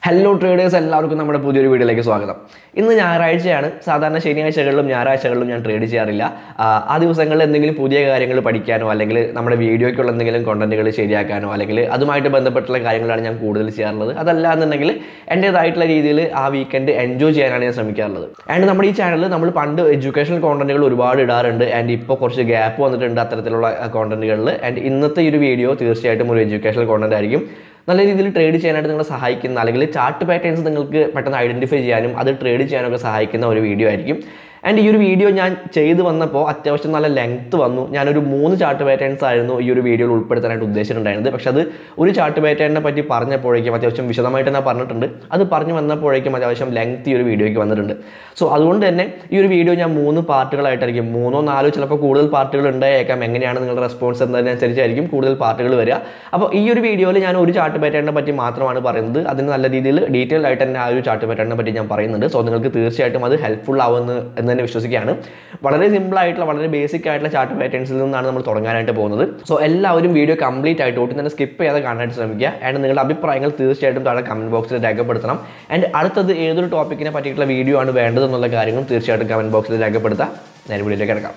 hello traders എല്ലാവർക്കും നമ്മുടെ പുതിയൊരു വീഡിയോയിലേക്ക് സ്വാഗതം ഇന്ന് ഞായറാഴ്ചയാണ് സാധാരണ ശനിയാഴ്ചകളിലും ഞായറാഴ്ചകളിലും ഞാൻ ട്രേഡ് ചെയ്യാറില്ല ആ, ആ ദിവസങ്ങളിൽ എന്തെങ്കിലും പുതിയ കാര്യങ്ങൾ പഠിക്കാനോ അല്ലെങ്കിൽ നമ്മുടെ വീഡിയോയ്ക്കുള്ള എന്തെങ്കിലും കോണ്ടന്റുകൾ ശരിയാക്കാനോ അല്ലെങ്കിൽ അതുമായിട്ട് ബന്ധപ്പെട്ടുള്ള കാര്യങ്ങളാണ് ഞാൻ കൂടുതൽ ചെയ്യാറുള്ളത് അതല്ല എന്നുണ്ടെങ്കിൽ എൻ്റേതായിട്ടുള്ള രീതിയിൽ ആ വീക്കെൻഡ് എൻജോയ് ചെയ്യാനാണ് ഞാൻ ശ്രമിക്കാറുള്ളത് ആൻഡ് നമ്മുടെ ഈ ചാനലിൽ നമ്മൾ പണ്ട് എഡ്യൂക്കേഷണൽ കോണ്ടന്റുകൾ ഒരുപാട് ഇടാറുണ്ട് ആൻഡ് ഇപ്പോൾ കുറച്ച് ഗ്യാപ്പ് വന്നിട്ടുണ്ട് അത്തരത്തിലുള്ള കോണ്ടന്റുകളിൽ ആൻഡ് ഇന്നത്തെ ഈ ഒരു വീഡിയോ തീർച്ചയായിട്ടും ഒരു എഡ്യൂക്കേഷണൽ കോണ്ടന്റ് ആയിരിക്കും നല്ല രീതിയിൽ ട്രേഡ് ചെയ്യാനായിട്ട് നിങ്ങളെ സഹായിക്കുന്ന അല്ലെങ്കിൽ ചാർട്ട് പാറ്റേൺസ് നിങ്ങൾക്ക് പെട്ടെന്ന് ഐഡൻറ്റിഫൈ ചെയ്യാനും അത് ട്രേഡ് ചെയ്യാനൊക്കെ സഹായിക്കുന്ന ഒരു വീഡിയോ ആയിരിക്കും ആൻഡ് ഈ ഒരു വീഡിയോ ഞാൻ ചെയ്ത് വന്നപ്പോൾ അത്യാവശ്യം നല്ല ലെങ്ത് വന്നു ഞാനൊരു മൂന്ന് ചാർട്ട് പാറ്റേൺസ് ആയിരുന്നു ഈ ഒരു വീഡിയോയിൽ ഉൾപ്പെടുത്താനായിട്ട് ഉദ്ദേശിച്ചിട്ടുണ്ടായിരുന്നത് പക്ഷെ അത് ഒരു ചാർട്ട് പാറ്റേണിനെ പറ്റി പറഞ്ഞപ്പോഴേക്കും അത്യാവശ്യം വിശദമായിട്ട് തന്നെ പറഞ്ഞിട്ടുണ്ട് അത് പറഞ്ഞു വന്നപ്പോഴേക്കും അത്യാവശ്യം ലെങ്ത് ഈ ഒരു വീഡിയോയ്ക്ക് വന്നിട്ടുണ്ട് സോ അതുകൊണ്ട് തന്നെ ഈ ഒരു വീഡിയോ ഞാൻ മൂന്ന് പാർട്ടുകളായിട്ടായിരിക്കും മൂന്നോ നാലോ ചിലപ്പോൾ കൂടുതൽ പാർട്ടുകൾ ഉണ്ടായേക്കാം എങ്ങനെയാണ് നിങ്ങളുടെ റെസ്പോൺസ് എന്നതിനനുസരിച്ചായിരിക്കും കൂടുതൽ പാർട്ടുകൾ വരിക അപ്പോൾ ഈ ഒരു വീഡിയോയിൽ ഞാൻ ഒരു ചാർട്ട് പാറ്റേണിനെ പറ്റി മാത്രമാണ് പറയുന്നത് അതിന് നല്ല രീതിയിൽ ഡീറ്റെയിൽ ആയിട്ട് തന്നെ ആ ഒരു ചാർട്ട് പാറ്റേണിനെ പറ്റി ഞാൻ പറയുന്നുണ്ട് സോ നിങ്ങൾക്ക് തീർച്ചയായിട്ടും അത് ഹെൽപ്ഫുൾ ആവുമെന്ന് എന്ന് തന്നെ വിശ്വസിക്കുകയാണ് വളരെ സിമ്പിൾ ആയിട്ടുള്ള വളരെ ബേസിക് ആയിട്ടുള്ള ചാർട്ട് പാറ്റേൺസിൽ നിന്നാണ് നമ്മൾ തുടങ്ങാനായിട്ട് പോകുന്നത് സോ എല്ലാവരും വീഡിയോ കംപ്ലീറ്റ് ആയിട്ട് ഒട്ടും തന്നെ സ്കിപ്പ് ചെയ്യാതെ കാണാനായിട്ട് ശ്രമിക്കുക ആൻഡ് നിങ്ങളുടെ അഭിപ്രായങ്ങൾ തീർച്ചയായിട്ടും താഴെ കമന്റ് ബോക്സിൽ രേഖപ്പെടുത്തണം ആൻഡ് അടുത്തത് ഏതൊരു ടോപ്പിക്കിനെ പറ്റിയിട്ടുള്ള വീഡിയോ ആണ് വേണ്ടത് എന്നുള്ള കാര്യങ്ങളും തീർച്ചയായിട്ടും കമന്റ് ബോക്സിൽ രേഖപ്പെടുത്താം നേരെ വീഡിയോയിലേക്ക് കിടക്കാം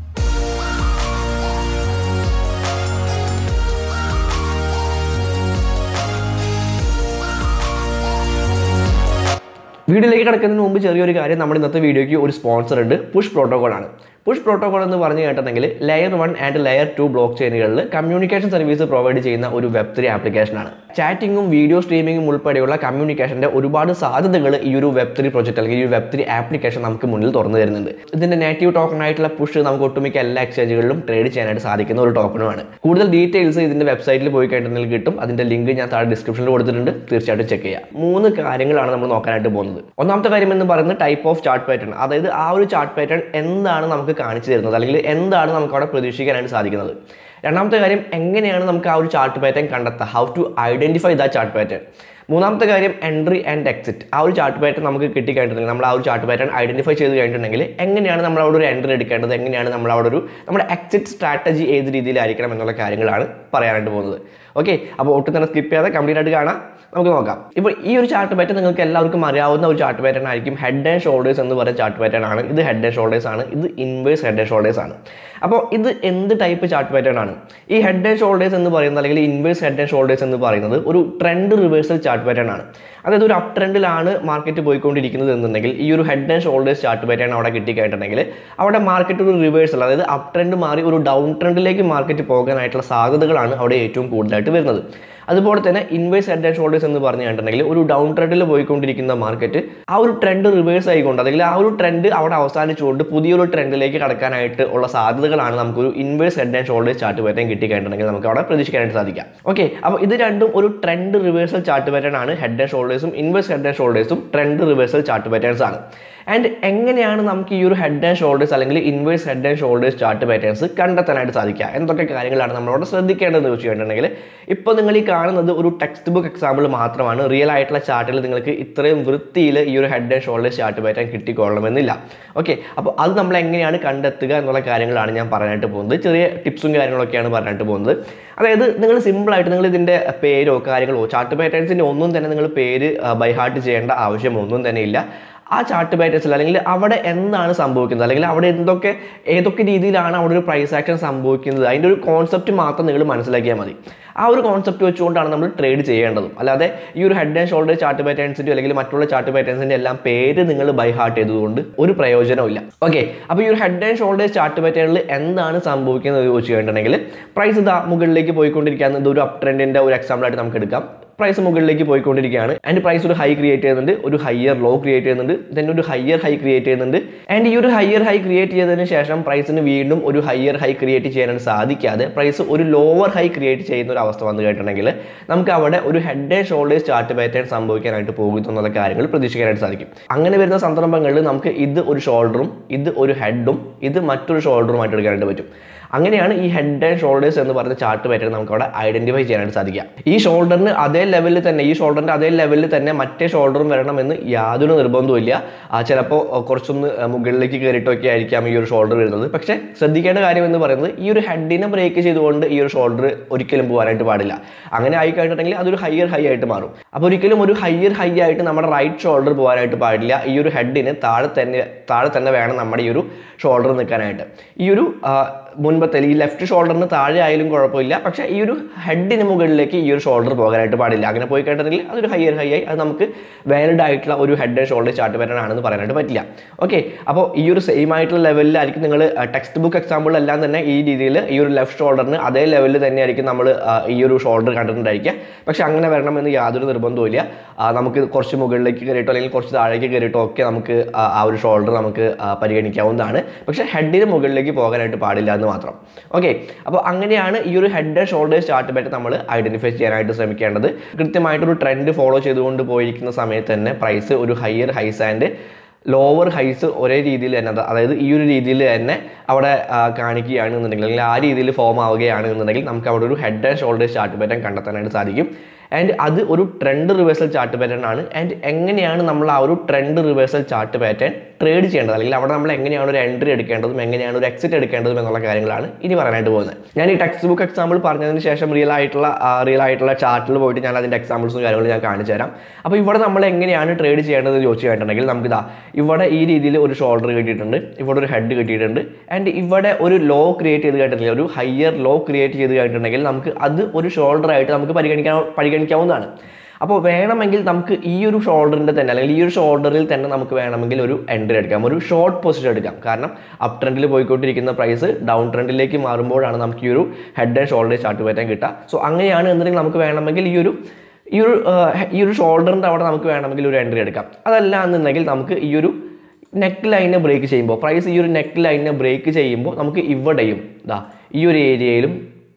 വീഡിയോയിലേക്ക് കിടക്കുന്നതിന് മുമ്പ് ചെറിയൊരു കാര്യം നമ്മുടെ ഇന്നത്തെ വീഡിയോയ്ക്ക് ഒരു സ്പോൺസർ ഉണ്ട് പുഷ് പ്രോട്ടോകോൾ ആണ് പുഷ് പ്രോട്ടോകോൾ എന്ന് പറഞ്ഞു കേട്ടിട്ടുണ്ടെങ്കിൽ layer one and layer two block ചെയിനുകളിൽ കമ്മ്യൂണിക്കേഷൻ സർവീസ് പ്രൊവൈഡ് ചെയ്യുന്ന ഒരു വെബ് ത്രീ ആപ്ലിക്കേഷനാണ് ചാറ്റിങ്ങും വീഡിയോ സ്ട്രീമിങ്ങും ഉൾപ്പെടെയുള്ള കമ്മ്യൂണിക്കേഷൻ്റെ ഒരുപാട് സാധ്യതകൾ ഈ ഒരു വെബ് ത്രീ പ്രൊജക്ട് അല്ലെങ്കിൽ ഈ ഒരു വെബ് ത്രീ ആപ്ലിക്കേഷൻ നമുക്ക് മുന്നിൽ തുറന്നു തരുന്നുണ്ട് ഇതിന്റെ നേറ്റീവ് ടോക്കൺ ആയിട്ടുള്ള പുഷ് നമുക്ക് ഒട്ടുമിക്ക എല്ലാ എക്സ്ചേഞ്ചുകളിലും ട്രേഡ് ചെയ്യാനായിട്ട് സാധിക്കുന്ന ഒരു ടോക്കണുമാണ് കൂടുതൽ ഡീറ്റെയിൽസ് ഇതിന്റെ വെബ്സൈറ്റിൽ പോയി കഴിഞ്ഞിട്ടുണ്ടെങ്കിൽ കിട്ടും അതിന്റെ ലിങ്ക് ഞാൻ താഴെ ഡിസ്ക്രിപ്ഷനിൽ കൊടുത്തിട്ടുണ്ട് തീർച്ചയായിട്ടും ചെക്ക് ചെയ്യാം മൂന്ന് കാര്യങ്ങളാണ് നമ്മൾ നോക്കാനായിട്ട് പോകുന്നത് ഒന്നാമത്തെ കാര്യം എന്ന് പറയുന്നത് ടൈപ്പ് ഓഫ് ചാർട്ട് പാറ്റേൺ അതായത് ആ ഒരു ചാർട്ട് പാറ്റേൺ എന്താണ് നമുക്ക് കാണിച്ചു തരുന്നത് അല്ലെങ്കിൽ എന്താണ് നമുക്ക് അവിടെ പ്രതീക്ഷിക്കാനായിട്ട് സാധിക്കുന്നത് രണ്ടാമത്തെ കാര്യം എങ്ങനെയാണ് നമുക്ക് ആ ഒരു ചാർട്ട് പാറ്റേൺ കണ്ടെത്തുക how to identify the chart pattern മൂന്നാമത്തെ കാര്യം എൻട്രി ആൻഡ് എക്സിറ്റ് ആ ഒരു ചാർട്ട് പാറ്റേൺ നമുക്ക് കിട്ടിക്കഴിഞ്ഞിട്ടുണ്ടെങ്കിൽ നമ്മൾ ആ ഒരു ചാർട്ട് പാറ്റേൺ ഐഡന്റിഫൈ ചെയ്ത് കഴിഞ്ഞിട്ടുണ്ടെങ്കിൽ എങ്ങനെയാണ് നമ്മൾ അവിടെ ഒരു എൻട്രി എടുക്കേണ്ടത് എങ്ങനെയാണ് നമ്മൾ അവിടെ ഒരു നമ്മുടെ എക്സിറ്റ് സ്ട്രാറ്റജി ഏത് രീതിയിലായിരിക്കണം എന്നുള്ള കാര്യങ്ങളാണ് പറയാനായിട്ട് പോകുന്നത് ഓക്കെ അപ്പോൾ ഒട്ടും തന്നെ സ്കിപ്പ് ചെയ്യാതെ കംപ്ലീറ്റ് ആയിട്ട് കാണാം നമുക്ക് നോക്കാം ഇപ്പോൾ ഈ ഒരു ചാർട്ട് പാറ്റേൺ നിങ്ങൾക്ക് എല്ലാവർക്കും അറിയാവുന്ന ഒരു ചാർട്ട് പാറ്റേൺ ആയിരിക്കും ഹെഡ് ആൻഡ് ഷോൾഡേഴ്സ് എന്ന് പറയുന്ന ചാർട്ട് പാറ്റേൺ ആണ് ഇത് ഹെഡ് ആൻഡ് ഷോൾഡേഴ്സ് ആണ് ഇത് ഇൻവേഴ്സ് ഹെഡ് ആൻഡ് ഷോൾഡേഴ്സ് ആണ് അപ്പോൾ ഇത് എന്ത് ടൈപ്പ് ചാർട്ട് പാറ്റേൺ ആണ് ഈ ഹെഡ് ആൻഡ് ഷോൾഡേഴ്സ് എന്ന് പറയുന്നത് അല്ലെങ്കിൽ ഇൻവേഴ്സ് ഹെഡ് ആൻഡ് ഷോൾഡേഴ്സ് എന്ന് പറയുന്നത് ഒരു ട്രെൻഡ് റിവേഴ്സൽ ചാർട്ട് പാറ്റേൺ ആണ് അതായത് ഒരു അപ് ട്രെൻഡിലാണ് മാർക്കറ്റ് പോയിക്കൊണ്ടിരിക്കുന്നത് എന്നുണ്ടെങ്കിൽ ഈ ഒരു head and shoulders chart pattern അവിടെ കിട്ടിക്കഴിഞ്ഞിട്ടുണ്ടെങ്കിൽ അവിടെ മാർക്കറ്റ് ഒരു റിവേഴ്സൽ അതായത് അപ് ട്രെൻഡ് മാറി ഒരു ഡൗൺ ട്രെൻഡിലേക്ക് മാർക്കറ്റ് പോകാനായിട്ടുള്ള സാധ്യതകളാണ് അവിടെ ഏറ്റവും കൂടുതലായിട്ട് വരുന്നത് അതുപോലെ തന്നെ ഇൻവേഴ്സ് ഹെഡ് ആൻഡ് ഷോൾഡേഴ്സ് എന്ന് പറഞ്ഞു കഴിഞ്ഞിട്ടുണ്ടെങ്കിൽ ഒരു ഡൗൺ ട്രെൻഡിൽ പോയിക്കൊണ്ടിരിക്കുന്ന മാർക്കറ്റ് ആ ഒരു ട്രെൻഡ് റിവേഴ്സ് ആയിക്കൊണ്ട് അല്ലെങ്കിൽ ആ ഒരു ട്രെൻഡ് അവിടെ അവസാനിച്ചുകൊണ്ട് പുതിയൊരു ട്രെൻഡിലേക്ക് കടക്കാനായിട്ട് ഉള്ള സാധ്യതകളാണ് നമുക്കൊരു inverse head and shoulders chart pattern കിട്ടിക്കഴിഞ്ഞിട്ടുണ്ടെങ്കിൽ നമുക്ക് അവിടെ പ്രതീക്ഷിക്കാനായിട്ട് സാധിക്കാം ഓക്കെ അപ്പോൾ ഇത് രണ്ടും ഒരു ട്രെൻഡ് റിവേഴ്സൽ ചാർട്ട് പാറ്റേൺ ആണ് ഹെഡ് ആൻഡ് ഷോൾഡേഴ്സും ഇൻവേഴ്സ് ഹെഡ് ആൻഡ് ഷോൾഡേഴ്സും ട്രെൻഡ് റിവേഴ്സൽ ചാർട്ട് പാറ്റേൺസ് ആണ് ആൻഡ് എങ്ങനെയാണ് നമുക്ക് ഈ ഒരു ഹെഡ് ആൻഡ് ഷോൾഡേഴ്സ് അല്ലെങ്കിൽ inverse head and shoulders chart patterns കണ്ടെത്താനായിട്ട് സാധിക്കുക എന്തൊക്കെ കാര്യങ്ങളാണ് നമ്മളോട് ശ്രദ്ധിക്കേണ്ടതെന്ന് വെച്ച് കഴിഞ്ഞിട്ടുണ്ടെങ്കിൽ ഇപ്പോൾ നിങ്ങൾ ഈ കാണുന്നത് ഒരു ടെക്സ്റ്റ് ബുക്ക് എക്സാമ്പിൾ മാത്രമാണ് റിയൽ ആയിട്ടുള്ള ചാർട്ടിൽ നിങ്ങൾക്ക് ഇത്രയും വൃത്തിയിൽ ഈ ഒരു head and shoulders chart pattern കിട്ടിക്കൊള്ളണമെന്നില്ല ഓക്കെ അപ്പോൾ അത് നമ്മൾ എങ്ങനെയാണ് കണ്ടെത്തുക എന്നുള്ള കാര്യങ്ങളാണ് ഞാൻ പറയാനായിട്ട് പോകുന്നത് ചെറിയ ടിപ്സും കാര്യങ്ങളൊക്കെയാണ് പറയാനായിട്ട് പോകുന്നത് അതായത് നിങ്ങൾ സിമ്പിളായിട്ട് നിങ്ങൾ ഇതിൻ്റെ പേരോ കാര്യങ്ങളോ ചാർട്ട് പാറ്റേൺസിൻ്റെ ഒന്നും തന്നെ നിങ്ങൾ പേര് ബൈ ഹാർട്ട് ചെയ്യേണ്ട ആവശ്യം ഒന്നും തന്നെ ഇല്ല ആ ചാർട്ട് പാറ്റേൺസിൽ അല്ലെങ്കിൽ അവിടെ എന്താണ് സംഭവിക്കുന്നത് അല്ലെങ്കിൽ അവിടെ എന്തൊക്കെ ഏതൊക്കെ രീതിയിലാണ് അവിടെ ഒരു പ്രൈസ് ആക്ഷൻ സംഭവിക്കുന്നത് അതിൻ്റെ ഒരു കോൺസെപ്റ്റ് മാത്രം നിങ്ങൾ മനസ്സിലാക്കിയാൽ മതി ആ ഒരു കോൺസെപ്റ്റ് വെച്ചുകൊണ്ടാണ് നമ്മൾ ട്രേഡ് ചെയ്യേണ്ടതും അല്ലാതെ ഈ ഒരു ഹെഡ് ആൻഡ് ഷോൾഡർ ചാർട്ട് പാറ്റേൺസിൻ്റെ അല്ലെങ്കിൽ മറ്റുള്ള ചാർട്ട് പാറ്റേൺസിൻ്റെ എല്ലാം പേര് നിങ്ങൾ ബൈ ഹാർട്ട് ചെയ്തതുകൊണ്ട് ഒരു പ്രയോജനവും ഇല്ല ഓക്കെ അപ്പോൾ ഈ ഒരു ഹെഡ് ആൻഡ് ഷോൾഡർ ചാർട്ട് പാറ്റേണിൽ എന്താണ് സംഭവിക്കുന്നത് എന്ന് ചോദിച്ചു കഴിഞ്ഞിട്ടുണ്ടെങ്കിൽ പ്രൈസ് ഇതാ മുകളിലേക്ക് പോയിക്കൊണ്ടിരിക്കുകയാണ് ഇത് ഒരു അപ് ട്രെൻഡിൻ്റെ ഒരു എക്സാമ്പിളായിട്ട് നമുക്ക് എടുക്കാം പ്രൈസ് മുകളിലേക്ക് പോയിക്കൊണ്ടിരിക്കുകയാണ് ആൻഡ് പ്രൈസ് ഒരു ഹൈ ക്രിയേറ്റ് ചെയ്യുന്നുണ്ട് ഒരു ഹയർ ലോ ക്രിയേറ്റ് ചെയ്യുന്നുണ്ട് ദെൻ ഒരു ഹയർ ഹൈ ക്രിയേറ്റ് ചെയ്യുന്നുണ്ട് ആൻഡ് ഈ ഒരു ഹയർ ഹൈ ക്രിയേറ്റ് ചെയ്തതിന് ശേഷം പ്രൈസിന് വീണ്ടും ഒരു ഹയർ ഹൈ ക്രിയേറ്റ് ചെയ്യാനായിട്ട് സാധിക്കാതെ പ്രൈസ് ഒരു ലോവർ ഹൈ ക്രിയേറ്റ് ചെയ്യുന്ന ഒരു അവസ്ഥ വന്നു കഴിഞ്ഞിട്ടുണ്ടെങ്കിൽ നമുക്ക് അവിടെ ഒരു head and shoulders chart pattern സംഭവിക്കാനായിട്ട് പോകുന്നു എന്നുള്ള കാര്യങ്ങൾ പ്രതീക്ഷിക്കാനായിട്ട് സാധിക്കും അങ്ങനെ വരുന്ന സന്ദർഭങ്ങളിൽ നമുക്ക് ഇത് ഒരു ഷോൾഡറും ഇത് ഒരു ഹെഡും ഇത് മറ്റൊരു ഷോൾഡറുമായിട്ട് എടുക്കാനായിട്ട് പറ്റും അങ്ങനെയാണ് ഈ ഹെഡ് ആൻഡ് ഷോൾഡേഴ്സ് എന്ന് പറയുന്ന ചാർട്ട് പാറ്റേൺ നമുക്ക് അവിടെ ഐഡന്റിഫൈ ചെയ്യാനായിട്ട് സാധിക്കുക ഈ ഷോൾഡറിന് അതേ ലെവലിൽ തന്നെ ഈ ഷോൾഡറിന്റെ അതേ ലെവലിൽ തന്നെ മറ്റേ ഷോൾഡറും വരണമെന്ന് യാതൊരു നിർബന്ധവുമില്ല ചിലപ്പോൾ കുറച്ചൊന്ന് മുകളിലേക്ക് കയറിയിട്ടൊക്കെ ആയിരിക്കാം ഈ ഒരു ഷോൾഡർ വരുന്നത് പക്ഷേ ശ്രദ്ധിക്കേണ്ട കാര്യം എന്ന് പറയുന്നത് ഈ ഒരു ഹെഡിനെ ബ്രേക്ക് ചെയ്തുകൊണ്ട് ഈ ഒരു ഷോൾഡർ ഒരിക്കലും പോകാനായിട്ട് പാടില്ല അങ്ങനെ ആയി കഴിഞ്ഞിട്ടുണ്ടെങ്കിൽ അതൊരു ഹയർ ഹൈ ആയിട്ട് മാറും അപ്പോൾ ഒരിക്കലും ഒരു ഹയർ ഹൈ ആയിട്ട് നമ്മുടെ റൈറ്റ് ഷോൾഡർ പോകാനായിട്ട് പാടില്ല ഈ ഒരു ഹെഡിന് താഴെ തന്നെ താഴെ തന്നെ വേണം നമ്മുടെ ഈ ഒരു ഷോൾഡർ നിൽക്കാനായിട്ട് ഈ ഒരു ആ, മുൻപത്തെ ഈ ലെഫ്റ്റ് ഷോൾഡറിന് താഴെ ആയാലും കുഴപ്പമില്ല പക്ഷേ ഈ ഒരു ഹെഡിന് മുകളിലേക്ക് ഈ ഒരു ഷോൾഡർ പോകാനായിട്ട് പാടില്ല അങ്ങനെ പോയി കഴിഞ്ഞിട്ടുണ്ടെങ്കിൽ അതൊരു ഹയർ ഹൈ ആയി അത് നമുക്ക് വാലിഡ് ആയിട്ടുള്ള ഒരു head and shoulder chart pattern ആണെന്ന് പറയാനായിട്ട് പറ്റില്ല ഓക്കെ അപ്പോൾ ഈ ഒരു സെയിം ആയിട്ടുള്ള ലെവലിലായിരിക്കും നിങ്ങൾ ടെക്സ്റ്റ് ബുക്ക് എക്സാമ്പിളെല്ലാം തന്നെ ഈ രീതിയിൽ ഈ ഒരു ലെഫ്റ്റ് ഷോൾഡറിന് അതേ ലെവലിൽ തന്നെയായിരിക്കും നമ്മൾ ഈ ഒരു ഷോൾഡർ കണ്ടിട്ടുണ്ടായിരിക്കുക പക്ഷേ അങ്ങനെ വരണമെന്ന് യാതൊരു നിർബന്ധവുമില്ല ആ, നമുക്ക് കുറച്ച് മുകളിലേക്ക് കയറിയിട്ടോ അല്ലെങ്കിൽ കുറച്ച് താഴേക്ക് കയറിയിട്ടോ ഒക്കെ നമുക്ക് ആ ആ ഒരു ഷോൾഡർ നമുക്ക് ആ, പരിഗണിക്കാവുന്നതാണ് പക്ഷേ ഹെഡിന് മുകളിലേക്ക് പോകാനായിട്ട് പാടില്ല എന്ന് മാത്രം ഓക്കെ അപ്പോൾ അങ്ങനെയാണ് ഈ ഒരു ഹെഡ് ആൻഡ് ഷോൾഡേഴ്സ് ചാർട്ട് പറ്റി നമ്മൾ ഐഡന്റിഫൈ ചെയ്യാനായിട്ട് ശ്രമിക്കേണ്ടത് കൃത്യമായിട്ടൊരു ട്രെൻഡ് ഫോളോ ചെയ്തുകൊണ്ട് പോയിരിക്കുന്ന സമയത്ത് തന്നെ പ്രൈസ് ഒരു higher highs and lower highs ഒരേ രീതിയിൽ തന്നെ അത് അതായത് ഈ ഒരു രീതിയിൽ തന്നെ അവിടെ ആ, കാണിക്കുകയാണ് എന്നുണ്ടെങ്കിൽ അല്ലെങ്കിൽ ആ രീതിയിൽ ഫോം ആവുകയാണ് എന്നുണ്ടെങ്കിൽ നമുക്ക് അവിടെ ഒരു head and shoulders chart pattern കണ്ടെത്താനായിട്ട് സാധിക്കും ആൻഡ് അത് ഒരു ട്രെൻഡ് റിവേഴ്സൽ ചാർട്ട് പാറ്റേൺ ആണ് ആൻഡ് എങ്ങനെയാണ് നമ്മൾ ആ ഒരു trend reversal chart pattern trade ചെയ്യേണ്ടത് അല്ലെങ്കിൽ അവിടെ നമ്മൾ എങ്ങനെയാണ് ഒരു എൻട്രി എടുക്കേണ്ടതും എങ്ങനെയാണ് ഒരു എക്സിറ്റ് എടുക്കേണ്ടതും എന്നുള്ള കാര്യങ്ങളാണ് ഇനി പറയാനായിട്ട് പോകുന്നത് ഞാൻ ഈ ടെക്സ്റ്റ് ബുക്ക് എക്സാമ്പിൾ പറഞ്ഞതിന് ശേഷം റിയൽ ആയിട്ടുള്ള റിയൽ ആയിട്ടുള്ള ചാർട്ടിൽ പോയിട്ട് ഞാൻ അതിൻ്റെ എക്സാമ്പിൾസും കാര്യങ്ങളും ഞാൻ കാണിച്ചു തരാം അപ്പോൾ ഇവിടെ നമ്മൾ എങ്ങനെയാണ് ട്രേഡ് ചെയ്യേണ്ടത് എന്ന് ചോദിച്ചു കഴിഞ്ഞിട്ടുണ്ടെങ്കിൽ നമുക്ക് ഇതാ ഇവിടെ ഈ രീതിയിൽ ഒരു ഷോൾഡർ കിട്ടിയിട്ടുണ്ട് ഇവിടെ ഒരു ഹെഡ് കിട്ടിയിട്ടുണ്ട് ആൻഡ് ഇവിടെ ഒരു ലോ ക്രിയേറ്റ് ചെയ്ത് കഴിഞ്ഞിട്ടുണ്ടെങ്കിൽ ഒരു ഹയർ ലോ ക്രിയേറ്റ് ചെയ്ത് കഴിഞ്ഞിട്ടുണ്ടെങ്കിൽ നമുക്ക് അത് ഒരു ഷോൾഡർ ആയിട്ട് നമുക്ക് പരിഗണിക്കാൻ പരിഗണിക്കാവുന്നതാണ് അപ്പോൾ വേണമെങ്കിൽ നമുക്ക് ഈ ഒരു ഷോൾഡറിൻ്റെ തന്നെ അല്ലെങ്കിൽ ഈ ഒരു ഷോൾഡറിൽ തന്നെ നമുക്ക് വേണമെങ്കിൽ ഒരു എൻട്രി എടുക്കാം ഒരു ഷോർട്ട് പൊസിഷൻ എടുക്കാം കാരണം അപ് ട്രെൻഡിൽ പോയിക്കൊണ്ടിരിക്കുന്ന പ്രൈസ് ഡൗൺ ട്രെൻഡിലേക്ക് മാറുമ്പോഴാണ് നമുക്ക് ഈ ഒരു ഹെഡ് ആൻഡ് ഷോൾഡർ ചാർട്ട് പറ്റാൻ കിട്ടുക സോ അങ്ങനെയാണ് എന്നുണ്ടെങ്കിൽ നമുക്ക് വേണമെങ്കിൽ ഈ ഒരു ഈ ഒരു ആ, ഈ ഒരു ഷോൾഡറിൻ്റെ അവിടെ നമുക്ക് വേണമെങ്കിൽ ഒരു എൻട്രി എടുക്കാം അതല്ല എന്നുണ്ടെങ്കിൽ നമുക്ക് ഈ ഒരു നെക്ക് ലൈനെ ബ്രേക്ക് ചെയ്യുമ്പോൾ പ്രൈസ് ഈ ഒരു നെക്ക് ലൈനെ ബ്രേക്ക് ചെയ്യുമ്പോൾ നമുക്ക് ഇവിടെയും ഇതാ ഈ ഒരു ഏരിയയിലും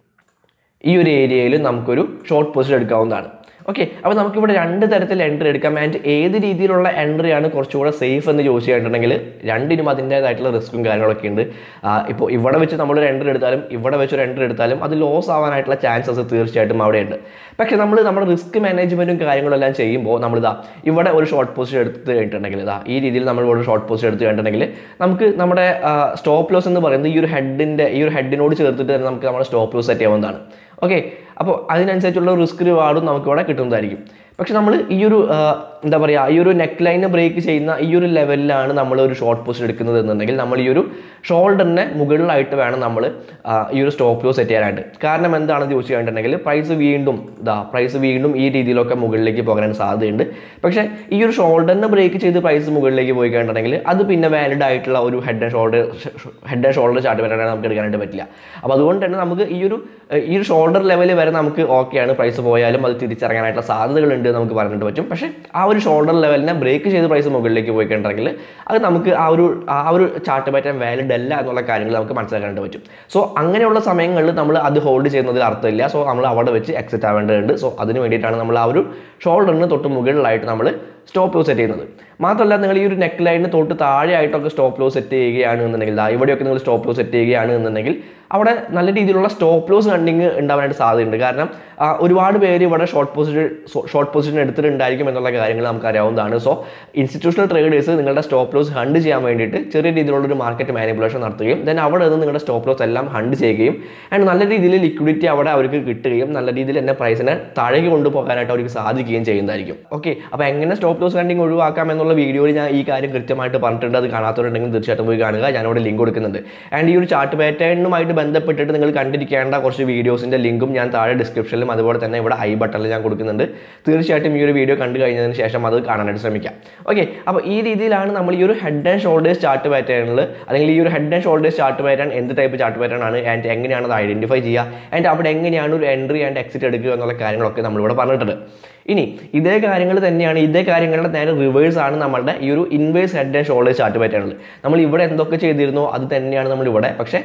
ഈ ഒരു ഏരിയയിൽ നമുക്കൊരു ഷോർട്ട് പൊസിഷൻ എടുക്കാവുന്നതാണ് ഓക്കെ അപ്പോൾ നമുക്കിവിടെ രണ്ട് തരത്തിൽ എൻട്രി എടുക്കാം ആൻഡ് ഏത് രീതിയിലുള്ള എൻട്രിയാണ് കുറച്ചുകൂടെ സേഫ് എന്ന് ചോദിച്ചു കഴിഞ്ഞിട്ടുണ്ടെങ്കിൽ രണ്ടിനും അതിൻ്റേതായിട്ടുള്ള റിസ്ക്കും കാര്യങ്ങളൊക്കെ ഉണ്ട് ഇപ്പോൾ ഇവിടെ വെച്ച് നമ്മളൊരു എൻട്രി എടുത്താലും ഇവിടെ വെച്ച് ഒരു എൻട്രി എടുത്താലും അത് ലോസ് ആവാനായിട്ടുള്ള ചാൻസസ് തീർച്ചയായിട്ടും അവിടെയുണ്ട് പക്ഷേ നമ്മൾ നമ്മുടെ റിസ്ക് മാനേജ്മെൻറ്റും കാര്യങ്ങളെല്ലാം ചെയ്യുമ്പോൾ നമ്മളിതാ ഇവിടെ ഒരു ഷോർട്ട് പൊസിഷൻ എടുത്ത് കഴിഞ്ഞിട്ടുണ്ടെങ്കിൽ ഇതാ ഈ രീതിയിൽ നമ്മൾ ഇവിടെ ഒരു ഷോർട്ട് പൊസിഷൻ എടുത്ത് കഴിഞ്ഞിട്ടുണ്ടെങ്കിൽ നമുക്ക് നമ്മുടെ സ്റ്റോപ്പ് ലോസ് എന്ന് പറയുന്നത് ഈ ഒരു ഹെഡിൻ്റെ ഈ ഒരു ഹെഡിനോട് ചേർത്തിട്ട് തന്നെ നമുക്ക് നമ്മുടെ സ്റ്റോപ്പ് ലോസ് സെറ്റ് ചെയ്യാവുന്നതാണ് ഓക്കെ അപ്പോൾ അതിനനുസരിച്ചുള്ള റിസ്ക് റിവാർഡും നമുക്ക് ഇവിടെ കിട്ടുന്നതായിരിക്കും പക്ഷെ നമ്മൾ ഈ ഒരു ആ, എന്താ പറയുക ഈ ഒരു നെക്ക് ലൈനെ ബ്രേക്ക് ചെയ്യുന്ന ഈ ഒരു ലെവലിലാണ് നമ്മൾ ഒരു ഷോർട്ട് പൊസിഷൻ എടുക്കുന്നത് എന്നുണ്ടെങ്കിൽ നമ്മൾ ഈ ഒരു ഷോൾഡറിനെ മുകളിലായിട്ട് വേണം നമ്മൾ ആ, ഈ ഒരു സ്റ്റോപ്പ് ലോസ് സെറ്റ് ചെയ്യാനായിട്ട് കാരണം എന്താണെന്ന് ചോദിച്ചു കഴിഞ്ഞിട്ടുണ്ടെങ്കിൽ പ്രൈസ് വീണ്ടും ഇതാ പ്രൈസ് വീണ്ടും ഈ രീതിയിലൊക്കെ മുകളിലേക്ക് പോകാനായിട്ട് സാധ്യതയുണ്ട് പക്ഷേ ഈ ഒരു ഷോൾഡറിനെ ബ്രേക്ക് ചെയ്ത് പ്രൈസ് മുകളിലേക്ക് പോയി കഴിഞ്ഞിട്ടുണ്ടെങ്കിൽ അത് പിന്നെ വാലിഡ് ആയിട്ടുള്ള ഒരു head and shoulder head and shoulder chart വരാനായിട്ട് നമുക്ക് എടുക്കാനായിട്ട് പറ്റില്ല അപ്പോൾ അതുകൊണ്ട് തന്നെ നമുക്ക് ഈ ഒരു ഏഹ്, ഈ ഒരു ഷോൾഡർ ലെവൽ വരെ നമുക്ക് ഓക്കെയാണ് പ്രൈസ് പോയാലും അത് തിരിച്ചിറങ്ങാനായിട്ടുള്ള സാധ്യതകളുണ്ട് എന്ന് നമുക്ക് പറഞ്ഞിട്ട് പറ്റും പക്ഷേ ആ ഒരു ഷോൾഡർ ലെവലിനെ ബ്രേക്ക് ചെയ്ത് പ്രൈസ് മുകളിലേക്ക് പോയി കഴിഞ്ഞിട്ടുണ്ടെങ്കിൽ അത് നമുക്ക് ആ ഒരു ആ ഒരു ചാർട്ട് പാറ്റേൺ വാലിഡ് അല്ല എന്നുള്ള കാര്യങ്ങൾ നമുക്ക് മനസ്സിലാക്കാനായിട്ട് പറ്റും സോ അങ്ങനെയുള്ള സമയങ്ങളിൽ നമ്മൾ അത് ഹോൾഡ് ചെയ്യുന്നതിൽ അർത്ഥമില്ല സോ നമ്മൾ അവിടെ വെച്ച് എക്സിറ്റ് ആവേണ്ടതുണ്ട് സോ അതിന് വേണ്ടിയിട്ടാണ് നമ്മൾ ആ ഒരു ഷോൾഡറിന് തൊട്ട് മുകളിലായിട്ട് നമ്മൾ സ്റ്റോപ്പ് ലോസ് സെറ്റ് ചെയ്യുന്നത് മാത്രമല്ല നിങ്ങൾ ഈ ഒരു നെക്ക് ലൈനിന് തൊട്ട് താഴെയായിട്ടൊക്കെ സ്റ്റോപ്പ് ലോസ് സെറ്റ് ചെയ്യുകയാണ് എന്നുണ്ടെങ്കിൽ ദാ ഇവിടെയൊക്കെ നിങ്ങൾ സ്റ്റോപ്പ് ലോസ് സെറ്റ് ചെയ്യുകയാണ് എന്നുണ്ടെങ്കിൽ അവിടെ നല്ല രീതിയിലുള്ള സ്റ്റോപ്പ് ലോസ് കണ്ടിങ് ഉണ്ടാവാനായിട്ട് സാധ്യതയുണ്ട് കാരണം ആ, ഒരുപാട് പേര് ഇവിടെ ഷോർട്ട് പൊസിഷൻ ഷോർട്ട് പൊസിഷൻ എടുത്തിട്ടുണ്ടായിരിക്കും എന്നുള്ള കാര്യങ്ങൾ നമുക്ക് അറിയാവുന്നതാണ് സോ ഇൻസ്റ്റിറ്റ്യൂഷണൽ ട്രേഡേഴ്സ് നിങ്ങളുടെ സ്റ്റോപ്പ് ലോസ് ഹണ്ട് ചെയ്യാൻ വേണ്ടിയിട്ട് ചെറിയ രീതിയിലുള്ള ഒരു മാർക്കറ്റ് മാനിപ്പുലേഷൻ നടത്തുകയും ദെൻ അവിടെ നിന്ന് നിങ്ങളുടെ സ്റ്റോപ്പ് ലോസ് എല്ലാം ഹണ്ട് ചെയ്യുകയും ആൻഡ് നല്ല രീതിയിൽ ലിക്വിഡിറ്റി അവിടെ അവർക്ക് കിട്ടുകയും നല്ല രീതിയിൽ തന്നെ പ്രൈസിനെ താഴേക്ക് കൊണ്ടുപോകാനായിട്ട് അവർക്ക് സാധിക്കുകയും ചെയ്യുന്നതായിരിക്കും ഓക്കെ അപ്പോൾ എങ്ങനെ സ്റ്റോപ്പ് ലോസ് കണ്ടിങ് ഒഴിവാക്കാം എന്നുള്ള വീഡിയോയിൽ ഞാൻ ഈ കാര്യം കൃത്യമായിട്ട് പറഞ്ഞിട്ടുണ്ട് അത് കാണാത്തവരുണ്ടെങ്കിൽ തീർച്ചയായിട്ടും പോയി കാണുക ഞാനിവിടെ ലിങ്ക് കൊടുക്കുന്നുണ്ട് ആൻഡ് ഈ ഒരു ചാർട്ട് പാറ്റേണുമായിട്ട് ബന്ധപ്പെട്ടിട്ട് നിങ്ങൾ കണ്ടിരിക്കേണ്ട കുറച്ച് വീഡിയോസിൻ്റെ ലിങ്കും ഞാൻ താഴെ ഡിസ്ക്രിപ്ഷനിലും അതുപോലെ തന്നെ ഇവിടെ ഐ ബട്ടണിൽ ഞാൻ കൊടുക്കുന്നുണ്ട് തീർച്ചയായിട്ടും ഈ ഒരു വീഡിയോ കണ്ടു കഴിഞ്ഞതിന് ശേഷം അത് കാണാനായിട്ട് ശ്രമിക്കാം ഓക്കെ അപ്പോൾ ഈ രീതിയിലാണ് നമ്മൾ ഈ ഒരു ഹെഡ് ആൻഡ് ഷോൾഡേഴ്സ് ചാർട്ട് പാറ്റേണിൽ അല്ലെങ്കിൽ ഈ ഒരു head and shoulders chart pattern എന്ത് ടൈപ്പ് ചാർട്ട് പാറ്റേൺ ആണ് ആൻഡ് എങ്ങനെയാണ് അത് ഐഡന്റിഫൈ ചെയ്യുക ആൻഡ് അവിടെ എങ്ങനെയാണ് ഒരു എൻട്രി ആൻഡ് എക്സിറ്റ് എടുക്കുക എന്നുള്ള കാര്യങ്ങളൊക്കെ നമ്മളിവിടെ പറഞ്ഞിട്ടുണ്ട് ഇനി ഇതേ കാര്യങ്ങൾ തന്നെയാണ് ഇതേ കാര്യങ്ങളുടെ നേരെ റിവേഴ്സ് ആണ് നമ്മളുടെ ഈ ഒരു inverse head and shoulders chart പാറ്റേണിൽ നമ്മൾ ഇവിടെ എന്തൊക്കെ ചെയ്തിരുന്നോ അത് തന്നെയാണ് നമ്മൾ ഇവിടെ പക്ഷേ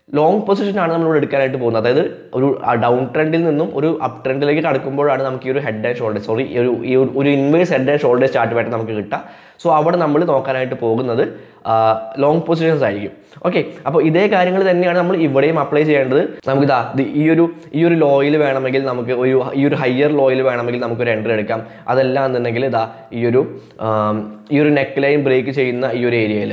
ലോങ് പൊസിഷനാണ് നമ്മളിവിടെ എടുക്കാനായിട്ട് പോകുന്നത് അതായത് ഒരു ഡൗൺ ട്രെൻഡിൽ നിന്നും ഒരു അപ് ട്രെൻഡിലേക്ക് കടക്കുമ്പോഴാണ് നമുക്ക് ഈ ഒരു ഹെഡ് ആൻഡ് ഷോൾഡർ സോറി ഈ ഒരു ഈ ഒരു- ഒരു inverse head and shoulder chart pattern നമുക്ക് കിട്ടുക സോ അവിടെ നമ്മൾ നോക്കാനായിട്ട് പോകുന്നത് ലോങ് പൊസിഷൻസ് ആയിരിക്കും ഓക്കെ അപ്പോൾ ഇതേ കാര്യങ്ങൾ തന്നെയാണ് നമ്മൾ ഇവിടെയും അപ്ലൈ ചെയ്യേണ്ടത് നമുക്ക് ഇതാ ഇത് ഈ ഒരു ഈ ഒരു ലോയിൽ വേണമെങ്കിൽ നമുക്ക് ഒരു ഈ ഒരു ഹയർ ലോയിൽ വേണമെങ്കിൽ നമുക്കൊരു എൻട്രി എടുക്കാം അതല്ല എന്നുണ്ടെങ്കിൽ ഇതാ ഈ ഒരു ആം, ഈ ഒരു നെക്ക് ലൈൻ ബ്രേക്ക് ചെയ്യുന്ന ഈ ഒരു ഏരിയയിൽ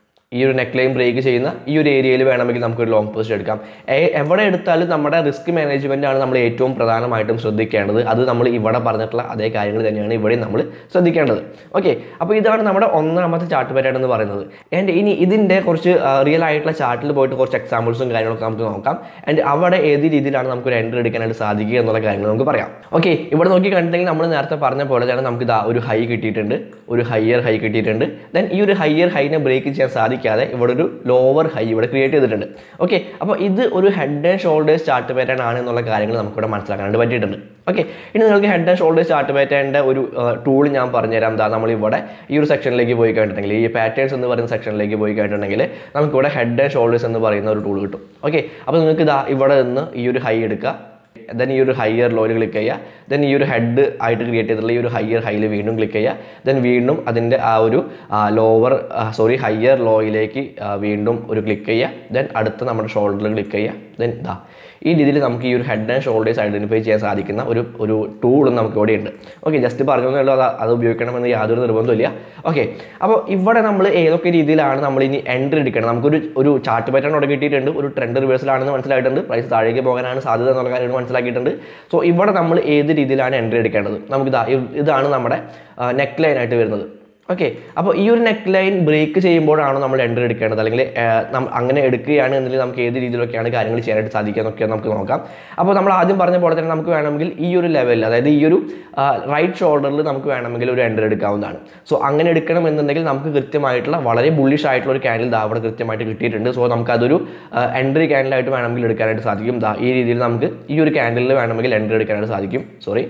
ഈ ഒരു നെക്ക് ലൈൻ ബ്രേക്ക് ചെയ്യുന്ന ഈ ഒരു ഏരിയയിൽ വേണമെങ്കിൽ നമുക്ക് ഒരു ലോങ് പൊസിഷൻ എടുക്കാം എ- എവിടെ എടുത്താലും നമ്മുടെ റിസ്ക് മാനേജ്മെന്റ് ആണ് നമ്മൾ ഏറ്റവും പ്രധാനമായിട്ടും ശ്രദ്ധിക്കേണ്ടത് അത് നമ്മൾ ഇവിടെ പറഞ്ഞിട്ടുള്ള അതേ കാര്യങ്ങൾ തന്നെയാണ് ഇവിടെ നമ്മൾ ശ്രദ്ധിക്കേണ്ടത് ഓക്കെ അപ്പോൾ ഇതാണ് നമ്മുടെ ഒന്നാമത്തെ ചാർട്ട് പാറ്റേൺ എന്ന് പറയുന്നത് ആൻഡ് ഇനി ഇതിൻ്റെ കുറച്ച് റിയൽ ആയിട്ടുള്ള ചാർട്ടിൽ പോയിട്ട് കുറച്ച് എക്സാമ്പിൾസും കാര്യങ്ങളൊക്കെ നമുക്ക് നോക്കാം ആൻഡ് അവിടെ ഏത് രീതിയിലാണ് നമുക്ക് ഒരു എൻട്രി എടുക്കാനായിട്ട് സാധിക്കുക എന്നുള്ള കാര്യങ്ങൾ നമുക്ക് പറയാം ഓക്കെ ഇവിടെ നോക്കി കണ്ടിട്ടുണ്ടെങ്കിൽ നമ്മൾ നേരത്തെ പറഞ്ഞ പോലെ തന്നെ നമുക്ക് ഇതാ ഒരു ഹൈ കിട്ടിയിട്ടുണ്ട് ഒരു ഹയർ ഹൈ കിട്ടിയിട്ടുണ്ട് ദെൻ ഈ ഒരു ഹയർ ഹൈനെ ബ്രേക്ക് ചെയ്യാൻ സാധിക്കാതെ ഇവിടെ ഒരു ലോവർ ഹൈ ഇവിടെ ക്രിയേറ്റ് ചെയ്തിട്ടുണ്ട് ഓക്കെ അപ്പോൾ ഇത് ഒരു head and shoulders chart pattern ആണ് എന്നുള്ള കാര്യങ്ങൾ നമുക്കിവിടെ മനസ്സിലാക്കാനായിട്ട് പറ്റിയിട്ടുണ്ട് ഓക്കെ ഇനി നിങ്ങൾക്ക് ഹെഡ് ആൻഡ് ഷോൾഡേഴ്സ് ചാർട്ട് പാറ്റേണിൻ്റെ ഒരു ടൂൾ ഞാൻ പറഞ്ഞുതരാം എന്താ നമ്മൾ ഇവിടെ ഈ ഒരു സെക്ഷനിലേക്ക് പോയി കഴിഞ്ഞിട്ടുണ്ടെങ്കിൽ ഈ പാറ്റേൺസ് എന്ന് പറയുന്ന സെക്ഷനിലേക്ക് പോയി കഴിഞ്ഞിട്ടുണ്ടെങ്കിൽ നമുക്കിവിടെ ഹെഡ് ആൻഡ് ഷോൾഡേഴ്സ് എന്ന് പറയുന്ന ഒരു ടൂൾ കിട്ടും ഓക്കെ അപ്പോൾ നിങ്ങൾക്ക് ഇതാ ഇവിടെ നിന്ന് ഈ ഒരു ഹൈ എടുക്കുക ദെൻ ഈ ഒരു ഹയർ ലോയിൽ ക്ലിക്ക് ചെയ്യുക ദെൻ ഈ ഒരു ഹെഡ് ആയിട്ട് ക്രിയേറ്റ് ചെയ്തിട്ടുള്ള ഈ ഒരു ഹയർ ഹൈയിൽ വീണ്ടും ക്ലിക്ക് ചെയ്യുക ദെൻ വീണ്ടും അതിൻ്റെ ആ ഒരു ലോവർ സോറി ഹയർ ലോയിലേക്ക് വീണ്ടും ഒരു ക്ലിക്ക് ചെയ്യുക ദെൻ അടുത്ത നമ്മുടെ ഷോൾഡറിൽ ക്ലിക്ക് ചെയ്യുക ദെൻ ഇതാ ഈ രീതിയിൽ നമുക്ക് ഈ ഒരു ഹെഡ് ആൻഡ് ഷോൾഡേഴ്സ് ഐഡൻറ്റിഫൈ ചെയ്യാൻ സാധിക്കുന്ന ഒരു ഒരു ടൂളും നമുക്ക് ഇവിടെ ഉണ്ട് ഓക്കെ ജസ്റ്റ് പറഞ്ഞല്ലോ അത് അത് ഉപയോഗിക്കണമെന്ന് യാതൊരു നിർബന്ധമില്ല ഓക്കെ അപ്പോൾ ഇവിടെ നമ്മൾ ഏതൊക്കെ രീതിയിലാണ് നമ്മൾ ഇനി എൻട്രി എടുക്കണം നമുക്കൊരു ഒരു ചാർട്ട് പാറ്റേൺ ഇവിടെ കിട്ടിയിട്ടുണ്ട് ഒരു ട്രെൻഡ് റിവേഴ്സലാണെന്ന് മനസ്സിലായിട്ടുണ്ട് പ്രൈസ് താഴേക്ക് പോകാനാണ് സാധ്യത എന്നുള്ള കാര്യങ്ങൾ മനസ്സിലാക്കിയിട്ടുണ്ട് സോ ഇവിടെ നമ്മൾ ഏത് രീതിയിലാണ് എൻട്രി എടുക്കേണ്ടത് നമുക്കിതാ ഇ- ഇതാണ് നമ്മുടെ നെക്ക് ലൈൻ ആയിട്ട് വരുന്നത് ഓക്കെ അപ്പോൾ ഈ ഒരു നെക്ക് ലൈൻ ബ്രേക്ക് ചെയ്യുമ്പോഴാണ് നമ്മൾ എൻട്രി എടുക്കേണ്ടത് അല്ലെങ്കിൽ ആ, നം- അങ്ങനെ എടുക്കുകയാണ് എന്നുണ്ടെങ്കിൽ നമുക്ക് ഏത് രീതിയിലൊക്കെയാണ് കാര്യങ്ങൾ ചെയ്യാനായിട്ട് സാധിക്കുക എന്നൊക്കെ നമുക്ക് നോക്കാം അപ്പോൾ നമ്മൾ ആദ്യം പറഞ്ഞ പോലെ തന്നെ നമുക്ക് വേണമെങ്കിൽ ഈ ഒരു ലെവലിൽ അതായത് ഈ ഒരു റൈറ്റ് ഷോൾഡറിൽ നമുക്ക് വേണമെങ്കിൽ ഒരു എൻട്രി എടുക്കാവുന്നതാണ് സോ അങ്ങനെ എടുക്കണം എന്നുണ്ടെങ്കിൽ നമുക്ക് കൃത്യമായിട്ടുള്ള വളരെ ബുള്ളിഷ് ആയിട്ടുള്ള ഒരു ക്യാൻഡിൽ ദാ അവിടെ കൃത്യമായിട്ട് കിട്ടിയിട്ടുണ്ട് സോ നമുക്ക് അതൊരു എൻട്രി ക്യാൻഡിലായിട്ട് വേണമെങ്കിൽ എടുക്കാനായിട്ട് സാധിക്കും ദാ ഈ രീതിയിൽ നമുക്ക് ഈ ഒരു ക്യാൻഡിലിൽ വേണമെങ്കിൽ എൻട്രി എടുക്കാനായിട്ട് സാധിക്കും സോറി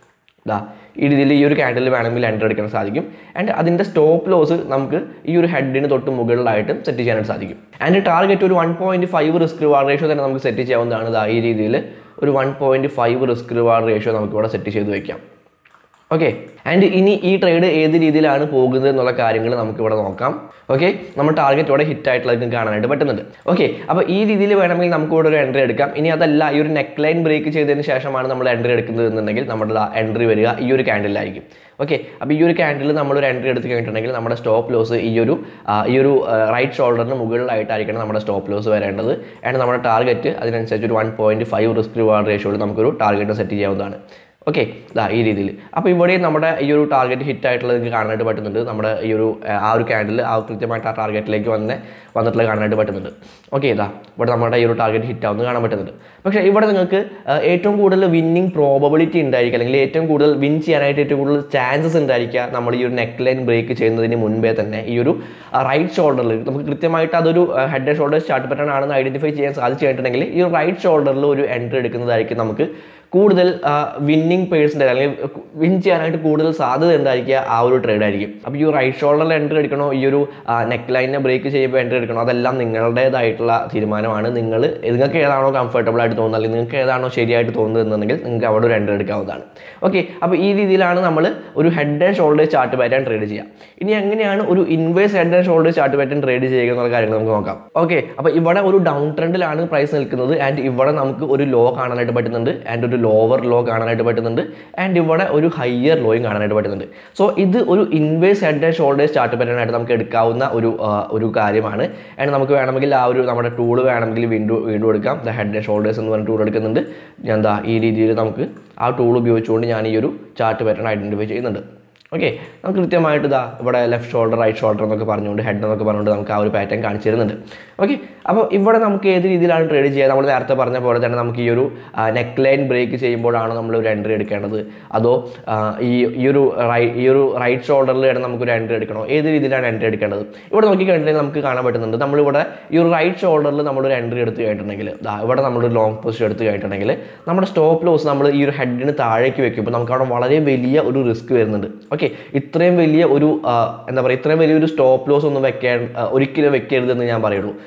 ദാ ഈ രീതിയിൽ ഈ ഒരു ക്യാൻഡിൽ വേണമെങ്കിൽ എൻ്റർ എടുക്കാൻ സാധിക്കും ആൻഡ് അതിൻ്റെ സ്റ്റോപ്പ് ലോസ് നമുക്ക് ഈ ഒരു ഹെഡിന് തൊട്ട് മുകളിലായിട്ട് സെറ്റ് ചെയ്യാനായിട്ട് സാധിക്കും ആൻഡ് ടാർഗറ്റ് ഒരു one point five risk reward ratio തന്നെ നമുക്ക് സെറ്റ് ചെയ്യാവുന്നതാണ് ദാ ഈ രീതിയിൽ ഒരു one point five risk reward ratio നമുക്ക് ഇവിടെ സെറ്റ് ചെയ്ത് വയ്ക്കാം ഓക്കെ ആൻഡ് ഇനി ഈ ട്രേഡ് ഏത് രീതിയിലാണ് പോകുന്നത് എന്നുള്ള കാര്യങ്ങൾ നമുക്ക് ഇവിടെ നോക്കാം ഓക്കെ നമ്മൾ ടാർഗറ്റ് ഇവിടെ ഹിറ്റ് ആയിട്ടുള്ളത് നിങ്ങൾക്ക് കാണാനായിട്ട് പറ്റുന്നുണ്ട് ഓക്കെ അപ്പോൾ ഈ രീതിയിൽ വേണമെങ്കിൽ നമുക്ക് ഇവിടെ ഒരു എൻട്രി എടുക്കാം ഇനി അതല്ല ഈ ഒരു നെക്ക് ലൈൻ ബ്രേക്ക് ചെയ്തതിന് ശേഷമാണ് നമ്മൾ എൻട്രി എടുക്കുന്നത് എന്നുണ്ടെങ്കിൽ നമ്മുടെ എൻട്രി വരിക ഈ ഒരു ക്യാൻഡിലായിരിക്കും ഓക്കെ അപ്പോൾ ഈ ഒരു ക്യാൻഡിൽ നമ്മളൊരു എൻട്രി എടുത്ത് കഴിഞ്ഞിട്ടുണ്ടെങ്കിൽ നമ്മുടെ സ്റ്റോപ്പ് ലോസ് ഈ ഒരു ആ, ഈ ഒരു റൈറ്റ് ഷോൾഡറിന് മുകളിലായിട്ടായിരിക്കണം നമ്മുടെ സ്റ്റോപ്പ് ലോസ് വരേണ്ടത് ആൻഡ് നമ്മുടെ ടാർഗറ്റ് അതിനനുസരിച്ച് ഒരു one point five risk reward റേഷ്യോയിൽ നമുക്കൊരു ടാർഗറ്റ് സെറ്റ് ചെയ്യാവുന്നതാണ് ഓക്കെ ഇതാ ഈ രീതിയിൽ അപ്പോൾ ഇവിടെയും നമ്മുടെ ഈ ഒരു ടാർഗറ്റ് ഹിറ്റ് ആയിട്ടുള്ളത് നിങ്ങൾക്ക് കാണാനായിട്ട് പറ്റുന്നുണ്ട് നമ്മുടെ ഈ ഒരു ആ, ആ ഒരു ക്യാൻഡിൽ ആ കൃത്യമായിട്ട് ആ ടാർഗറ്റിലേക്ക് വന്ന് വന്നിട്ടുള്ളത് കാണാനായിട്ട് പറ്റുന്നുണ്ട് ഓക്കെ ഇതാ ഇവിടെ നമ്മുടെ ഈ ഒരു ടാർഗറ്റ് ഹിറ്റ് ആവുന്നത് കാണാൻ പറ്റുന്നുണ്ട് പക്ഷേ ഇവിടെ നിങ്ങൾക്ക് ആ, ഏറ്റവും കൂടുതൽ വിന്നിങ് പ്രോബബിലിറ്റി ഉണ്ടായിരിക്കുക അല്ലെങ്കിൽ ഏറ്റവും കൂടുതൽ വിൻ ചെയ്യാനായിട്ട് ഏറ്റവും കൂടുതൽ ചാൻസസ് ഉണ്ടായിരിക്കുക നമ്മൾ ഈ ഒരു നെക്ക് ലൈൻ ബ്രേക്ക് ചെയ്യുന്നതിന് മുൻപേ തന്നെ ഈ ഒരു റൈറ്റ് ഷോൾഡറിൽ നമുക്ക് കൃത്യമായിട്ട് അതൊരു head and shoulder start pattern ആണെന്ന് ഐഡന്റിഫൈ ചെയ്യാൻ സാധിച്ചു കഴിഞ്ഞിട്ടുണ്ടെങ്കിൽ ഈ ഒരു റൈറ്റ് ഷോൾഡറിൽ ഒരു എൻട്രി എടുക്കുന്നതായിരിക്കും നമുക്ക് കൂടുതൽ വിന്നിങ് പേഴ്സിൻ്റെ അല്ലെങ്കിൽ വിൻ ചെയ്യാനായിട്ട് കൂടുതൽ സാധ്യത ഉണ്ടായിരിക്കുക ആ ഒരു ട്രേഡ് ആയിരിക്കും അപ്പോൾ ഈ റൈറ്റ് ഷോൾഡറിൽ എൻട്രി എടുക്കണോ ഈ ഒരു നെക്ക് ലൈനെ ബ്രേക്ക് ചെയ്യുമ്പോൾ എൻട്രി എടുക്കണോ അതെല്ലാം നിങ്ങളുടേതായിട്ടുള്ള തീരുമാനമാണ് നിങ്ങൾ നിങ്ങൾക്ക് ഏതാണോ കംഫർട്ടബിൾ ആയിട്ട് തോന്നുന്നത് അല്ലെങ്കിൽ നിങ്ങൾക്ക് ഏതാണോ ശരിയായിട്ട് തോന്നുന്നത് എന്നുണ്ടെങ്കിൽ നിങ്ങൾക്ക് അവിടെ ഒരു എൻട്രി എടുക്കാവുന്നതാണ് ഓക്കെ അപ്പോൾ ഈ രീതിയിലാണ് നമ്മൾ ഒരു head and shoulder chart pattern trade ചെയ്യുക ഇനി എങ്ങനെയാണ് ഒരു inverse head and shoulder chart pattern trade ചെയ്യുക എന്നുള്ള കാര്യങ്ങൾ നമുക്ക് നോക്കാം ഓക്കെ അപ്പോൾ ഇവിടെ ഒരു ഡൗൺ ട്രെൻഡിലാണ് പ്രൈസ് നിൽക്കുന്നത് ആൻഡ് ഇവിടെ നമുക്ക് ഒരു ലോ കാണാനായിട്ട് പറ്റുന്നുണ്ട് ആൻഡ് ഒരു ലോവർ ലോ കാണാനായിട്ട് പറ്റുന്നുണ്ട് ആൻഡ് ഇവിടെ ഒരു ഹയർ ലോയും കാണാനായിട്ട് പറ്റുന്നുണ്ട് സോ ഇത് ഒരു inverse head and shoulders chart pattern ആയിട്ട് നമുക്ക് എടുക്കാവുന്ന ഒരു ആ, ഒരു കാര്യമാണ് ആൻഡ് നമുക്ക് വേണമെങ്കിൽ ആ ഒരു നമ്മുടെ ടൂൾ വേണമെങ്കിൽ വീണ്ടും വീണ്ടും എടുക്കാം ദ ഹെഡ് ആൻഡ് ഷോൾഡേഴ്സ് എന്ന് പറഞ്ഞ ടൂൾ എടുക്കുന്നുണ്ട് ഞാൻ എന്താ ഈ രീതിയിൽ നമുക്ക് ആ ടൂൾ ഉപയോഗിച്ചുകൊണ്ട് ഞാൻ ഈ ഒരു ചാർട്ട് പാറ്റേൺ ഐഡൻറ്റിഫൈ ചെയ്യുന്നുണ്ട് ഓക്കെ നമുക്ക് കൃത്യമായിട്ട് ഇതാ ഇവിടെ ലെഫ്റ്റ് ഷോൾഡർ റൈറ്റ് ഷോൾഡർ എന്നൊക്കെ പറഞ്ഞുകൊണ്ട് ഹെഡ് എന്നൊക്കെ പറഞ്ഞുകൊണ്ട് നമുക്ക് ആ ഒരു പാറ്റേൺ കാണിച്ചു തരുന്നുണ്ട് ഓക്കെ അപ്പോൾ ഇവിടെ നമുക്ക് ഏത് രീതിയിലാണ് ട്രേഡ് ചെയ്യുക നമ്മൾ നേരത്തെ പറഞ്ഞ പോലെ തന്നെ നമുക്ക് ഈ ഒരു നെക്ക് ലൈൻ ബ്രേക്ക് ചെയ്യുമ്പോഴാണ് നമ്മൾ ഒരു എൻട്രി എടുക്കേണ്ടത് അതോ ആ, ഈ ഈ ഒരു റൈ ഈ ഒരു റൈറ്റ് ഷോൾഡറിൽ നമുക്കൊരു എൻട്രി എടുക്കണോ ഏത് രീതിയിലാണ് എൻട്രി എടുക്കേണ്ടത് ഇവിടെ നോക്കി കഴിഞ്ഞിട്ടുണ്ടെങ്കിൽ നമുക്ക് കാണാൻ പറ്റുന്നുണ്ട് നമ്മളിവിടെ ഈ ഒരു റൈറ്റ് ഷോൾഡറിൽ നമ്മളൊരു എൻട്രി എടുത്ത് കഴിഞ്ഞിട്ടുണ്ടെങ്കിൽ ദാ ഇവിടെ നമ്മളൊരു ലോങ് പൊസിഷൻ എടുത്ത് കഴിഞ്ഞിട്ടുണ്ടെങ്കിൽ നമ്മുടെ സ്റ്റോപ്പ് ലോസ് നമ്മൾ ഈ ഒരു ഹെഡിന് താഴേക്ക് വെക്കുമ്പോൾ നമുക്ക് അവിടെ വളരെ വലിയ ഒരു റിസ്ക് വരുന്നുണ്ട് ഓക്കെ ഇത്രയും വലിയ ഒരു ആ, എന്താ പറയുക ഇത്രയും വലിയൊരു സ്റ്റോപ്പ് ലോസ് ഒന്നും വെക്കാൻ ആ, ഒരിക്കലും വെക്കരുതെന്ന് ഞാൻ പറയുള്ളൂ സോ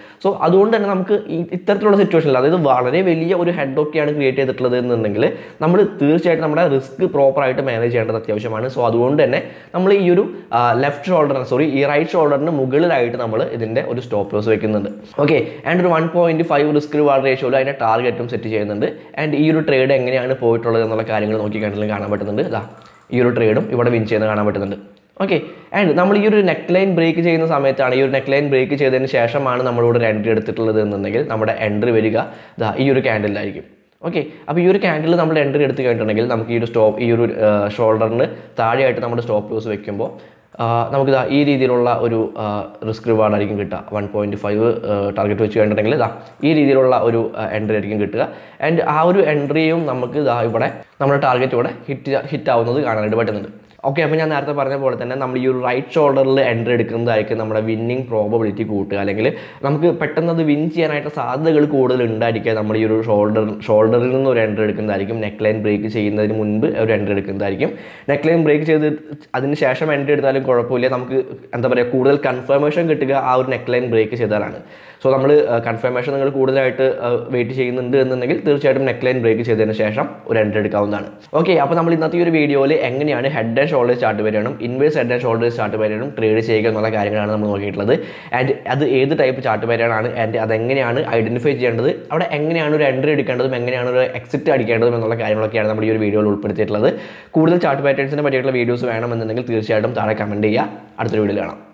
അതുകൊണ്ട് തന്നെ നമുക്ക് ഈ ഇത്തരത്തിലുള്ള സിറ്റുവേഷനിൽ അതായത് വളരെ വലിയ ഒരു ഹെഡ് ഒക്കെയാണ് ക്രിയേറ്റ് ചെയ്തിട്ടുള്ളത് എന്നുണ്ടെങ്കിൽ നമ്മൾ തീർച്ചയായിട്ടും നമ്മുടെ റിസ്ക് പ്രോപ്പറായിട്ട് മാനേജ് ചെയ്യേണ്ടത് അത്യാവശ്യമാണ് സോ അതുകൊണ്ട് തന്നെ നമ്മൾ ഈ ഒരു ലെഫ്റ്റ് ഷോൾഡറിന് സോറി ഈ റൈറ്റ് ഷോൾഡറിന് മുകളിലായിട്ട് നമ്മൾ ഇതിൻ്റെ ഒരു സ്റ്റോപ്പ് ലോസ് വെക്കുന്നുണ്ട് ഓക്കെ ആൻഡ് ഒരു one point five risk reward റേഷ്യോയിൽ അതിൻ്റെ ടാർഗറ്റും സെറ്റ് ചെയ്യുന്നുണ്ട് ആൻഡ് ഈ ഒരു ട്രേഡ് എങ്ങനെയാണ് പോയിട്ടുള്ളത് എന്നുള്ള കാര്യങ്ങൾ നോക്കി കണ്ടിട്ടും കാണാൻ പറ്റുന്നുണ്ട് ഇതാ ഈ ഒരു ട്രേഡും ഇവിടെ വിൻ ചെയ്യുന്നത് കാണാൻ പറ്റുന്നുണ്ട് ഓക്കെ ആൻഡ് നമ്മൾ ഈ ഒരു നെക്ക് ലൈൻ ബ്രേക്ക് ചെയ്യുന്ന സമയത്താണ് ഈ ഒരു നെക്ക് ലൈൻ ബ്രേക്ക് ചെയ്തതിന് ശേഷമാണ് നമ്മളിവിടെ ഒരു എൻട്രി എടുത്തിട്ടുള്ളത് എന്നുണ്ടെങ്കിൽ നമ്മുടെ എൻട്രി വരിക ഇതാ ഈ ഒരു ക്യാൻഡിലായിരിക്കും ഓക്കെ അപ്പോൾ ഈ ഒരു ക്യാൻഡിൽ നമ്മൾ എൻട്രി എടുത്ത് കഴിഞ്ഞിട്ടുണ്ടെങ്കിൽ നമുക്ക് ഈ ഒരു സ്റ്റോപ്പ് ഈ ഒരു ഷോൾഡറിന് താഴെയായിട്ട് നമ്മുടെ സ്റ്റോപ്പ് ലോസ് വെക്കുമ്പോൾ നമുക്ക് ഇതാ ഈ രീതിയിലുള്ള ഒരു റിസ്ക് റിവാർഡ് ആയിരിക്കും കിട്ടുക വൺ പോയിൻറ്റ് ഫൈവ് ടാർഗറ്റ് വെച്ച് കഴിഞ്ഞിട്ടുണ്ടെങ്കിൽ ഇതാ ഈ രീതിയിലുള്ള ഒരു എൻട്രി ആയിരിക്കും കിട്ടുക ആൻഡ് ആ ഒരു എൻട്രിയും നമുക്ക് ഇതാ ഇവിടെ നമ്മുടെ ടാർഗറ്റ് ഇവിടെ ഹിറ്റ് ഹിറ്റ് ആവുന്നത് കാണാനായിട്ട് പറ്റുന്നുണ്ട് ഓക്കെ അപ്പോൾ ഞാൻ നേരത്തെ പറഞ്ഞ പോലെ തന്നെ നമ്മൾ ഈ ഒരു റൈറ്റ് ഷോൾഡറിൽ എൻട്രി എടുക്കുന്നതായിരിക്കും നമ്മുടെ വിന്നിങ് പ്രോബബിലിറ്റി കൂട്ടുക അല്ലെങ്കിൽ നമുക്ക് പെട്ടെന്ന് അത് വിൻ ചെയ്യാനായിട്ട് സാധ്യതകൾ കൂടുതൽ ഉണ്ടായിരിക്കുക നമ്മൾ ഈ ഒരു ഷോൾഡർ ഷോൾഡറിൽ നിന്ന് ഒരു എൻട്രി എടുക്കുന്നതായിരിക്കും നെക്ക് ലൈൻ ബ്രേക്ക് ചെയ്യുന്നതിന് മുൻപ് ഒരു എൻട്രി എടുക്കുന്നതായിരിക്കും നെക്ക് ലൈൻ ബ്രേക്ക് ചെയ്ത് അതിന് ശേഷം എൻട്രി എടുത്താലും കുഴപ്പമില്ല നമുക്ക് എന്താ പറയുക കൂടുതൽ കൺഫർമേഷൻ കിട്ടുക ആ ഒരു നെക്ക് ലൈൻ ബ്രേക്ക് ചെയ്താലാണ് സോ നമ്മൾ കൺഫർമേഷൻ നിങ്ങൾ കൂടുതലായിട്ട് വെയിറ്റ് ചെയ്യുന്നുണ്ട് എന്നുണ്ടെങ്കിൽ തീർച്ചയായിട്ടും നെക്ക് ലൈൻ ബ്രേക്ക് ചെയ്തതിന് ശേഷം ഒരു എൻട്രി എടുക്കാവുന്നതാണ് ഓക്കെ അപ്പോൾ നമ്മൾ ഇന്നത്തെ ഈ ഒരു വീഡിയോയിൽ എങ്ങനെയാണ് ഹെഡ് ആൻഡ് ഷോൾഡർ ചാർട്ട് വരെയാണ് inverse head and shoulder chart വരെയാണ് ട്രേഡ് ചെയ്യുക എന്നുള്ള കാര്യങ്ങളാണ് നമ്മൾ നോക്കിയിട്ടുള്ളത് ആൻഡ് അത് ഏത് ടൈപ്പ് ചാർട്ട് വരെയാണ് ആൻഡ് അതെങ്ങനെയാണ് ഐഡൻറ്റിഫൈ ചെയ്യേണ്ടത് അവിടെ എങ്ങനെയാണ് ഒരു എൻട്രി എടുക്കേണ്ടതും എങ്ങനെയാണ് ഒരു എക്സിറ്റ് അടിക്കേണ്ടതും എന്നുള്ള കാര്യങ്ങളൊക്കെയാണ് നമ്മൾ ഈ ഒരു വീഡിയോയിൽ ഉൾപ്പെടുത്തിയിട്ടുള്ളത് കൂടുതൽ ചാർട്ട് പാറ്റേൺസിനെ പറ്റിയിട്ടുള്ള വീഡിയോസ് വേണമെന്നുണ്ടെങ്കിൽ തീർച്ചയായിട്ടും താഴെ കമൻറ്റ് ചെയ്യുക അടുത്തൊരു വീഡിയോയിൽ കാണാം